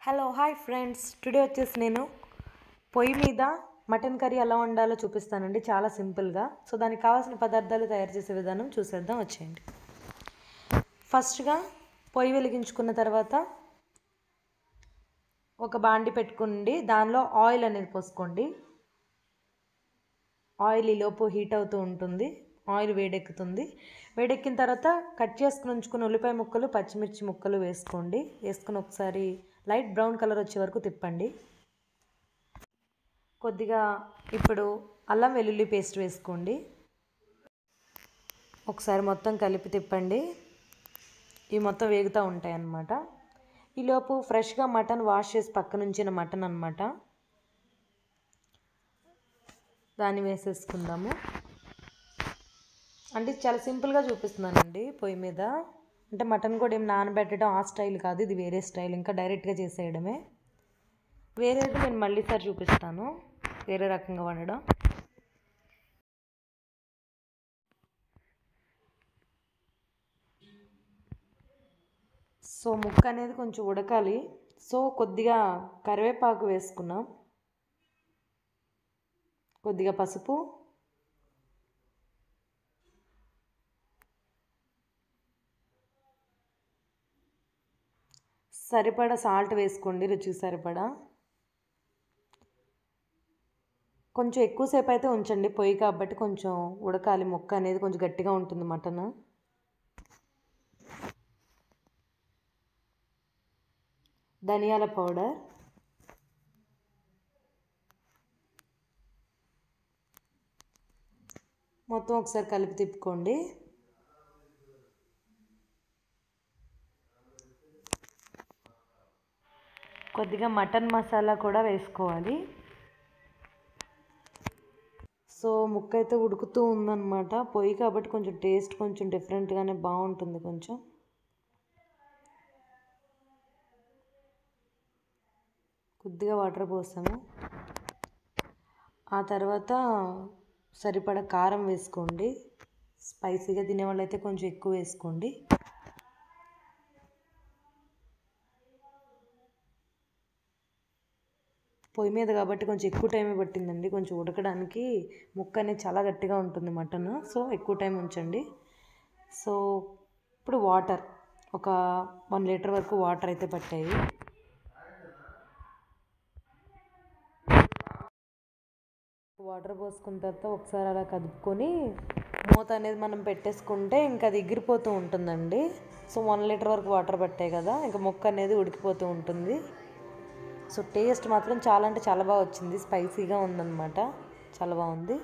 hello hi friends today వచ్చేసి నేను పొయ్యి మీద మటన్ కర్రీ ఎలా వండాలో చూపిస్తానండి చాలా సింపుల్గా సో దానికి కావాల్సిన పదార్థాలు తయారు చేసే విధానం చూసేద్దాం వచ్చేయండి ఫస్ట్గా పొయ్యి వెలిగించుకున్న తర్వాత ఒక బాండి పెట్టుకోండి దానిలో ఆయిల్ అనేది పోసుకోండి ఆయిల్ ఈలోపు హీట్ అవుతూ ఉంటుంది ఆయిల్ వేడెక్కుతుంది వేడెక్కిన తర్వాత కట్ చేసుకుని ఉంచుకున్న ఉల్లిపాయ ముక్కలు పచ్చిమిర్చి ముక్కలు వేసుకోండి వేసుకుని ఒకసారి లైట్ బ్రౌన్ కలర్ వచ్చే వరకు తిప్పండి కొద్దిగా ఇప్పుడు అల్లం వెల్లుల్లి పేస్ట్ వేసుకోండి ఒకసారి మొత్తం కలిపి తిప్పండి ఇవి మొత్తం వేగుతూ ఉంటాయి అన్నమాట ఈలోపు ఫ్రెష్గా మటన్ వాష్ చేసి పక్కన ఉంచిన మటన్ అనమాట దాన్ని వేసేసుకుందాము అంటే చాలా సింపుల్గా చూపిస్తున్నానండి పొయ్యి మీద అంటే మటన్ కూడా ఏం నానబెట్టడం ఆ స్టైల్ కాదు ఇది వేరే స్టైల్ ఇంకా డైరెక్ట్గా చేసేయడమే వేరేది నేను మళ్ళీ సారి చూపిస్తాను వేరే రకంగా వండడం సో ముక్క అనేది కొంచెం ఉడకాలి సో కొద్దిగా కరివేపాకు వేసుకున్నాం కొద్దిగా పసుపు సరిపడా సాల్ట్ వేసుకోండి రుచికి సరిపడా కొంచెం ఎక్కువసేపు అయితే ఉంచండి పొయ్యి కాబట్టి కొంచెం ఉడకాలి ముక్క అనేది కొంచెం గట్టిగా ఉంటుంది మటన్ ధనియాల పౌడర్ మొత్తం ఒకసారి కలిపి తిప్పుకోండి కొద్దిగా మటన్ మసాలా కూడా వేసుకోవాలి సో ముక్క అయితే ఉడుకుతూ ఉందన్నమాట పొయ్యి కాబట్టి కొంచెం టేస్ట్ కొంచెం డిఫరెంట్గానే బాగుంటుంది కొంచెం కొద్దిగా వాటర్ పోసాము ఆ తర్వాత సరిపడా కారం వేసుకోండి స్పైసీగా తినేవాళ్ళు అయితే కొంచెం ఎక్కువ వేసుకోండి పొయ్యి మీద కాబట్టి కొంచెం ఎక్కువ టైమే పట్టిందండి కొంచెం ఉడకడానికి ముక్క అనేది చాలా గట్టిగా ఉంటుంది మటన్ సో ఎక్కువ టైం ఉంచండి సో ఇప్పుడు వాటర్ ఒక వన్ లీటర్ వరకు వాటర్ అయితే పట్టాయి వాటర్ పోసుకున్న తర్వాత ఒకసారి అలా కదుపుకొని మూత అనేది మనం పెట్టేసుకుంటే ఇంకా అది ఎగిరిపోతూ ఉంటుందండి సో వన్ లీటర్ వరకు వాటర్ పట్టాయి కదా ఇంకా ముక్క అనేది ఉడికిపోతూ ఉంటుంది సో టేస్ట్ మాత్రం చాలా అంటే చాలా బాగా వచ్చింది స్పైసీగా ఉందన్నమాట చాలా బాగుంది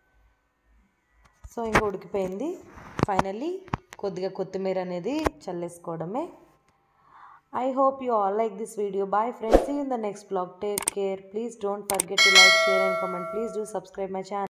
సో ఇంకా ఉడికిపోయింది ఫైనల్లీ కొద్దిగా కొత్తిమీర అనేది చల్లేసుకోవడమే I hope you all like this video bye friends in the next blog take care please don't forget to like share and comment please do subscribe my channel